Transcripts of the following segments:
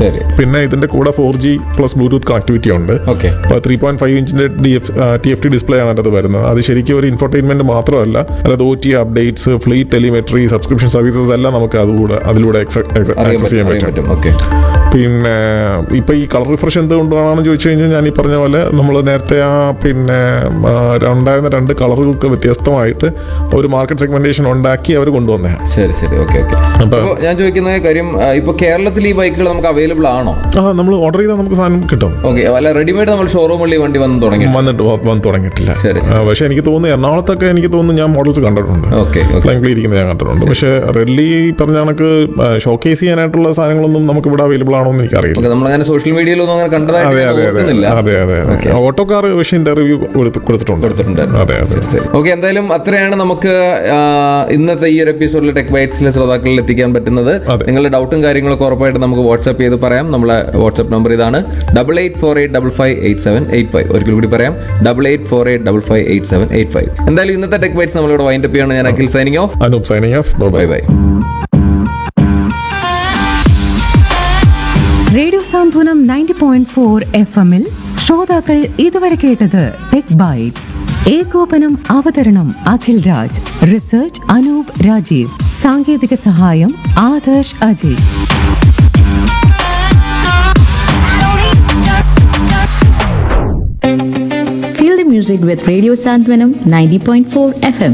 ശരി പിന്നെ ഇതിന്റെ കൂടെ four G plus Bluetooth connectivity ഉണ്ട് ഓക്കെ ഇപ്പോൾ ത്രീ പോയിന്റ് ഫൈവ് ഇഞ്ചിന്റെ D F T F T display ആണ് അതിനകത്ത് വരുന്നത് അത് ശരിക്കും ഒരു ഇൻഫർടൈൻമെന്റ് മാത്രമല്ല അതായത് O T updates fleet telemetry subscription services എല്ലാം നമുക്ക് അതുകൂടെ അതിലൂടെ അറിയാൻ ആക്സസ് ചെയ്യാൻ പറ്റും അറിയാൻ പറ്റും പറ്റും ഓക്കെ പിന്നെ ഇപ്പൊ ഈ കളർ റിഫ്രഷ് എന്തുകൊണ്ടാണെന്ന് ചോദിച്ചു കഴിഞ്ഞാൽ ഞാൻ ഈ പറഞ്ഞ പോലെ നമ്മൾ നേരത്തെ ആ പിന്നെ ആ, ഉണ്ടായിരുന്ന രണ്ട് കളറുകൾക്ക് വ്യത്യസ്തമായിട്ട് ഒരു മാർക്കറ്റ് സെഗ്മെന്റേഷൻ ഉണ്ടാക്കി അവർ കൊണ്ടുവന്നേ ശരി ശരി ഓക്കെ ഓക്കെ അപ്പൊ- അപ്പോൾ ഞാൻ ചോദിക്കുന്ന കാര്യം ആ, ഇപ്പൊ കേരളത്തിൽ ഈ ബൈക്കുകൾ നമുക്ക് അവൈലബിൾ ആണോ ആ നമ്മൾ ഓർഡർ ചെയ്താൽ നമുക്ക് സാധനം കിട്ടും ഓക്കെ അല്ല റെഡിമെയ്ഡ് നമ്മൾ ഷോറൂമിൽ ഈ വണ്ടി വന്ന് തുടങ്ങി വന്നിട്ട് വ- വന്ന് തുടങ്ങിയിട്ടില്ല ശരി, ആ, പക്ഷെ എനിക്ക് തോന്നുന്നു എറണാകുളത്തൊക്കെ എനിക്ക് തോന്നുന്നു ഞാൻ മോഡൽസ് കണ്ടിട്ടുണ്ട് ഓക്കെ ഓക്കെ ഫ്ലൈംഗ്ലി ഇരിക്കുന്നത് ഞാൻ കണ്ടിട്ടുണ്ട് പക്ഷേ റെഡ്ലി പറഞ്ഞ കണക്ക് ഷോക്കേസ് ചെയ്യാനായിട്ടുള്ള സാധനങ്ങളൊന്നും നമുക്ക് ഇവിടെ അവൈലബിൾ ആണോ എന്ന് എനിക്കറിയില്ല ഓക്കെ നമ്മളങ്ങനെ സോഷ്യൽ മീഡിയയിലൊന്നും അങ്ങനെ കണ്ടതായിട്ട് അതെ ഞാൻ അതെ അതെ ഓർക്കുന്നില്ല അതെ അതെ Okay. അതെ ഓട്ടോ കാർ പക്ഷേ ഇന്റർവ്യൂ കൊടുത്തിട്ടുണ്ട് കൊടുത്തിട്ടുണ്ടായിരുന്നു അതെ അതെ ശരി ശരി ഓക്കെ എന്തായാലും അത്രയാണ് നമുക്ക് ആ, ഇന്നത്തെ ഈ ഒരു എപ്പിസോഡിൽ ടെക് ബൈറ്റ്സിലെ ശ്രോതാക്കളിൽ എത്തിക്കാൻ പറ്റുന്നത് അതെ. നിങ്ങളുടെ ഡൗട്ടും കാര്യങ്ങളൊക്കെ ഉറപ്പായിട്ട് നമുക്ക് വാട്സ്ആപ്പ് ചെയ്ത് പറയാം നമ്മളെ വാട്സ്ആപ്പ് നമ്പർ ഇതാണ് double eight four eight double five eight seven eight five ഒരിക്കൽ കൂടി പറയാം double eight four eight double five eight seven eight five എന്തായാലും ഇന്നത്തെ ടെക് ബൈറ്റ്സ് നമ്മളിവിടെ വൈൻഡപ്പ് ചെയ്യാണ് ഞാൻ Akhil signing off Anoop signing off bye bye bye radio Santwanam ninety point four F എമ്മിൽ ശ്രോതാക്കൾ ഇതുവരെ കേട്ടത് ടെക് ബൈറ്റ്സ് ഏകോപനം അവതരണം അഖിൽ രാജ് റിസർച്ച് അനൂപ് രാജീവ് സാങ്കേതിക സഹായം Adarsh Ajay Feel the music with Radio Santwanam 90.4 FM.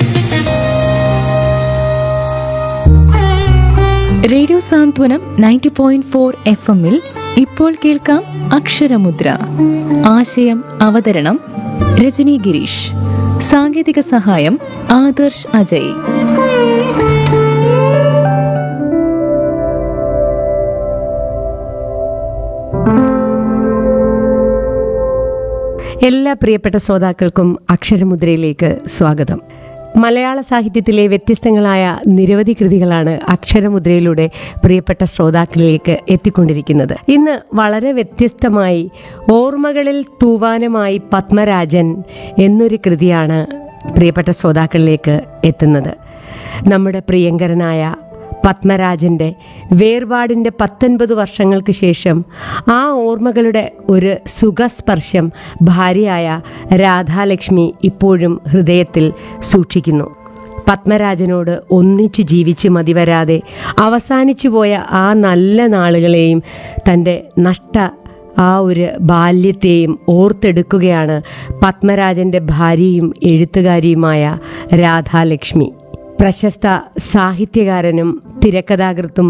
Radio Santwanam ninety point four F എമ്മിൽ ഇപ്പോൾ കേൾക്കാം അക്ഷരമുദ്ര ആശയം അവതരണം രജനി ഗിരീഷ് സാങ്കേതിക സഹായം ആദർശ് അജയ് എല്ലാ പ്രിയപ്പെട്ട ശ്രോതാക്കൾക്കും അക്ഷരമുദ്രയിലേക്ക് സ്വാഗതം മലയാള സാഹിത്യത്തിലെ വ്യത്യസ്തങ്ങളായ നിരവധി കൃതികളാണ് അക്ഷരമുദ്രയിലൂടെ പ്രിയപ്പെട്ട ശ്രോതാക്കളിലേക്ക് എത്തിക്കൊണ്ടിരിക്കുന്നത് ഇന്ന് വളരെ വ്യത്യസ്തമായി ഓർമ്മകളിൽ തൂവാനമായി പത്മരാജൻ എന്നൊരു കൃതിയാണ് പ്രിയപ്പെട്ട ശ്രോതാക്കളിലേക്ക് എത്തുന്നത് നമ്മുടെ പ്രിയങ്കരനായ പത്മരാജന്റെ വേർപാടിൻ്റെ പത്തൊൻപത് വർഷങ്ങൾക്ക് ശേഷം ആ ഓർമ്മകളുടെ ഒരു സുഖസ്പർശം ഭാര്യയായ രാധാലക്ഷ്മി ഇപ്പോഴും ഹൃദയത്തിൽ സൂക്ഷിക്കുന്നു പത്മരാജനോട് ഒന്നിച്ചു ജീവിച്ച് മതിവരാതെ അവസാനിച്ചു പോയ ആ നല്ല നാളുകളെയും തൻ്റെ നഷ്ട ആ ഒരു ബാല്യത്തെയും ഓർത്തെടുക്കുകയാണ് പത്മരാജൻ്റെ ഭാര്യയും എഴുത്തുകാരിയുമായ രാധാലക്ഷ്മി പ്രശസ്ത സാഹിത്യകാരനും തിരക്കഥാകൃത്തും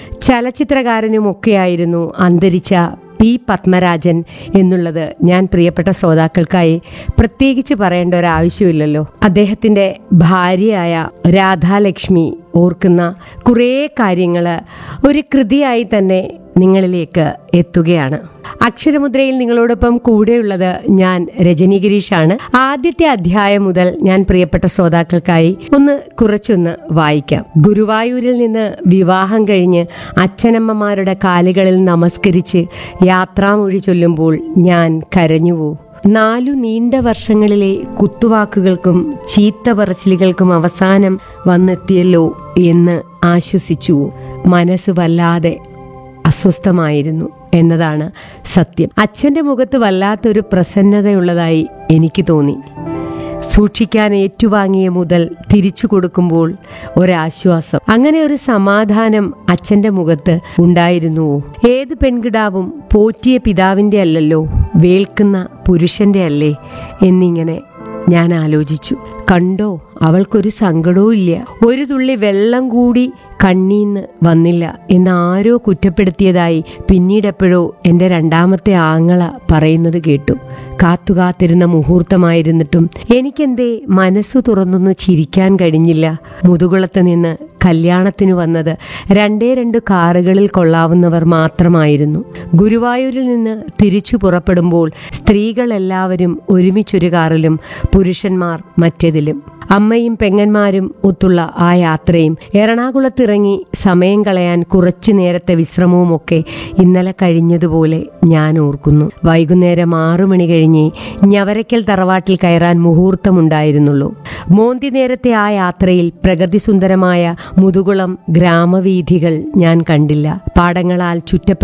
ചലച്ചിത്രകാരനുമൊക്കെയായിരുന്നു അന്തരിച്ച പി പത്മരാജൻ എന്നുള്ളത് ഞാൻ പ്രിയപ്പെട്ട ശ്രോതാക്കൾക്കായി പ്രത്യേകിച്ച് പറയേണ്ട ഒരു ആവശ്യമില്ലല്ലോ അദ്ദേഹത്തിൻ്റെ ഭാര്യയായ രാധാലക്ഷ്മി ഓർക്കുന്ന കുറേ കാര്യങ്ങൾ ഒരു കൃതിയായി തന്നെ നിങ്ങളിലേക്ക് എത്തുകയാണ് അക്ഷരമുദ്രയിൽ നിങ്ങളോടൊപ്പം കൂടെയുള്ളത് ഞാൻ രജനി ഗിരീഷാണ് ആദ്യത്തെ അധ്യായം മുതൽ ഞാൻ പ്രിയപ്പെട്ട ശ്രോതാക്കൾക്കായി ഒന്ന് കുറച്ചൊന്ന് വായിക്കാം ഗുരുവായൂരിൽ നിന്ന് വിവാഹം കഴിഞ്ഞ് അച്ഛനമ്മമാരുടെ കാലുകളിൽ നമസ്കരിച്ച് യാത്രാമൊഴി ചൊല്ലുമ്പോൾ ഞാൻ കരഞ്ഞുവോ നാലു നീണ്ട വർഷങ്ങളിലെ കുത്തുവാക്കുകൾക്കും ചീത്ത പറച്ചിലുകൾക്കും അവസാനം വന്നെത്തിയല്ലോ എന്ന് ആശ്വസിച്ചു മനസ്സ് വല്ലാതെ അസ്വസ്ഥമായിരുന്നു എന്നതാണ് സത്യം അച്ഛൻ്റെ മുഖത്ത് വല്ലാത്തൊരു പ്രസന്നതയുള്ളതായി എനിക്ക് തോന്നി സൂക്ഷിക്കാൻ ഏറ്റുവാങ്ങിയ മുതൽ തിരിച്ചു കൊടുക്കുമ്പോൾ ഒരാശ്വാസം അങ്ങനെ ഒരു സമാധാനം അച്ഛൻ്റെ മുഖത്ത് ഉണ്ടായിരുന്നുവോ ഏത് പെൺകിടാവും പോറ്റിയ പിതാവിൻ്റെ അല്ലല്ലോ വേൽക്കുന്ന പുരുഷന്റെ അല്ലേ എന്നിങ്ങനെ ഞാൻ ആലോചിച്ചു കണ്ടോ അവൾക്കൊരു സങ്കടവും ഇല്ല ഒരു തുള്ളി വെള്ളം കൂടി കണ്ണീന്ന് വന്നില്ല എന്ന് ആരോ കുറ്റപ്പെടുത്തിയതായി പിന്നീടെപ്പോഴോ എൻ്റെ രണ്ടാമത്തെ ആങ്ങള പറയുന്നത് കേട്ടു കാത്തുകാത്തിരുന്ന മുഹൂർത്തമായിരുന്നിട്ടും എനിക്കെന്തേ മനസ്സു തുറന്നൊന്ന് ചിരിക്കാൻ കഴിഞ്ഞില്ല മുതുകുളത്ത് നിന്ന് കല്യാണത്തിന് വന്നത് രണ്ടേ രണ്ട് കാറുകളിൽ കൊള്ളാവുന്നവർ മാത്രമായിരുന്നു ഗുരുവായൂരിൽ നിന്ന് തിരിച്ചു പുറപ്പെടുമ്പോൾ സ്ത്രീകളെല്ലാവരും ഒരുമിച്ചൊരു കാറിലും പുരുഷന്മാർ മറ്റേതിലും അമ്മയും പെങ്ങന്മാരും ഒത്തുള്ള ആ യാത്രയും എറണാകുളത്തിറങ്ങി സമയം കളയാൻ കുറച്ചു നേരത്തെ വിശ്രമവുമൊക്കെ ഇന്നലെ കഴിഞ്ഞതുപോലെ ഞാൻ ഓർക്കുന്നു വൈകുന്നേരം ആറു മണി കഴിഞ്ഞ് ഞവരയ്ക്കൽ തറവാട്ടിൽ കയറാൻ മുഹൂർത്തമുണ്ടായിരുന്നുള്ളൂ മോന്തി നേരത്തെ ആ യാത്രയിൽ പ്രകൃതിസുന്ദരമായ മുതുകുളം ഗ്രാമവീഥികൾ ഞാൻ കണ്ടില്ല പാടങ്ങളാൽ ചുറ്റപ്പെട്ട